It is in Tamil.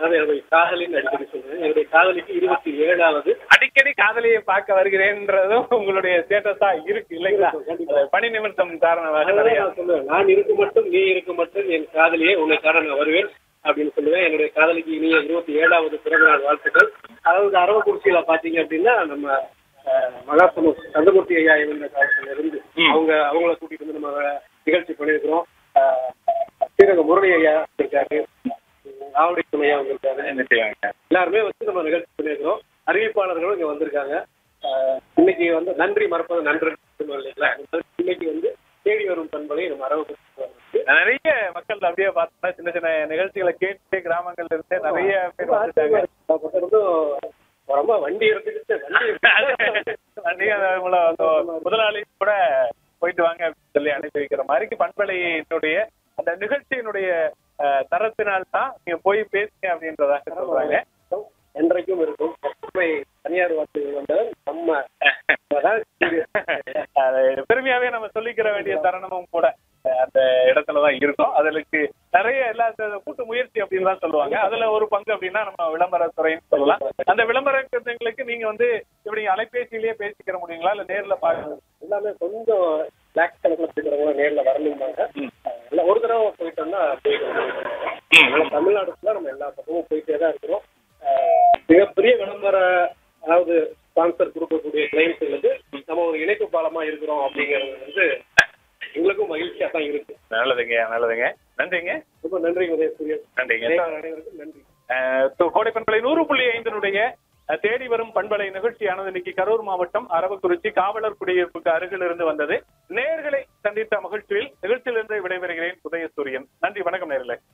அதாவது என்னுடைய காதலின்னு அடிக்கடி சொல்றேன் என்னுடைய காதலிக்கு இருபத்தி ஏழாவது அடிக்கடி காதலியை பார்க்க வருகிறேன்றதும் உங்களுடைய ஸ்டேட்டஸா இருக்கு இல்லைங்களா கண்டிப்பா. பணி நிமித்தம் காரணமாக அதனால நிறைய நான் சொல்லுவேன் நான் இருக்க மட்டும் நீ இருக்க மட்டும் என் காதலியே உன்னை காரணம் நான் வருவேன் அப்படின்னு சொல்லுவேன் என்னுடைய காதலிக்கு இனிய இருபத்தி ஏழாவது பிறந்த நாள் வாழ்த்துக்கள் அதாவது அரவக்குறிச்சியில பாத்தீங்க அப்படின்னா நம்ம அஹ், மகாசமு சந்தமூர்த்தி ஐயா இருந்த காலத்துல இருந்து ம். அவங்க அவங்கள கூட்டிட்டு வந்து நம்ம நிகழ்ச்சி பண்ணியிருக்கிறோம் அஹ், ஸ்ரீரங்க முரளி ஐயா இருக்காரு ஆவடி துணையா வந்திருக்காரு என்ன செய்வாங்க எல்லாருமே வந்து நம்ம நிகழ்ச்சி பண்ணியிருக்கிறோம் அறிவிப்பாளர்களும் இங்க வந்திருக்காங்க அஹ், இன்னைக்கு வந்து நன்றி மறப்பது நன்றி சொல்லுவோம் இல்லைங்களா இன்னைக்கு வந்து தேடி வரும் பண்பலை நம்ம அரவக்குறிச்சி வந்து நிறைய மக்கள் அப்படியே பார்த்தோம்னா சின்ன சின்ன நிகழ்ச்சிகளை கேட்டு கிராமங்கள்ல இருந்து நிறைய பேர் வந்துட்டாங்க ரொம்ப வண்டி எடுத்துக்கிட்டு வண்டி நீங்க உங்களை அந்த முதலாளி கூட போயிட்டு வாங்க அப்படின்னு சொல்லி அனுப்பி வைக்கிற மாதிரி பண்பலையினுடைய அந்த நிகழ்ச்சியினுடைய அஹ், தரத்தினால் தான் நீங்க போய் பேசுங்க அப்படின்றதாக சொல்றாங்க என்றைக்கும் இருக்கும் எப்பவுமே தனியார் வாக்குகள் வந்தவர் நம்ம அதான் அது பெருமையாவே நம்ம சொல்லிக்கிற வேண்டிய தருணமும் கூட அஹ், அந்த இடத்துலதான் இருக்கும் அதுக்கு நிறைய எல்லா இந்த கூட்டு முயற்சி அப்படின்னு தான் சொல்லுவாங்க அதுல ஒரு பங்கு அப்படின்னா நம்ம விளம்பரத்துறைன்னு சொல்லலாம் அந்த விளம்பரங்களுக்கு நீங்க வந்து இப்படி அலைபேசியிலேயே பேசிக்கிற முடியுங்களா இல்ல நேர்ல பாக்க எல்லாமே கொஞ்சம் லேக்ஸ் கணக்கில் போய்க்கிறவங்க நேரில் வரணும்பாங்க இல்லை ஒரு தடவை போயிட்டோம்னா போயிட்டு தமிழ்நாடு ஃபுல்லாக நம்ம எல்லா பக்கமும் போயிட்டே தான் இருக்கிறோம் அஹ் மிகப்பெரிய விளம்பர அதாவது ஸ்பான்சர் கொடுக்கக்கூடிய கிளைண்ட்ஸுங்களுக்கு நம்ம ஒரு இணைப்பு பாலமா இருக்கிறோம் அப்படிங்கிறது வந்து எங்களுக்கும் மகிழ்ச்சியா தான் இருக்கு நல்லதுங்க நல்லதுங்க நன்றிங்க ரொம்ப நன்றி உதயசூரியன் நன்றிங்க அனைவருக்கும் நன்றி அஹ் து- கோடை பண்பலை நூறு புள்ளி ஐந்தினுடைய அஹ், தேடி வரும் பண்பலை நிகழ்ச்சியானது இன்னைக்கு கரூர் மாவட்டம் அரவக்குறிச்சி காவலர் குடியிருப்புக்கு அருகில் இருந்து வந்தது நேர்களை சந்தித்த மகிழ்ச்சியில் நிகழ்ச்சியிலிருந்து விடைபெறுகிறேன் உதயசூரியன் நன்றி வணக்கம் நேர்களே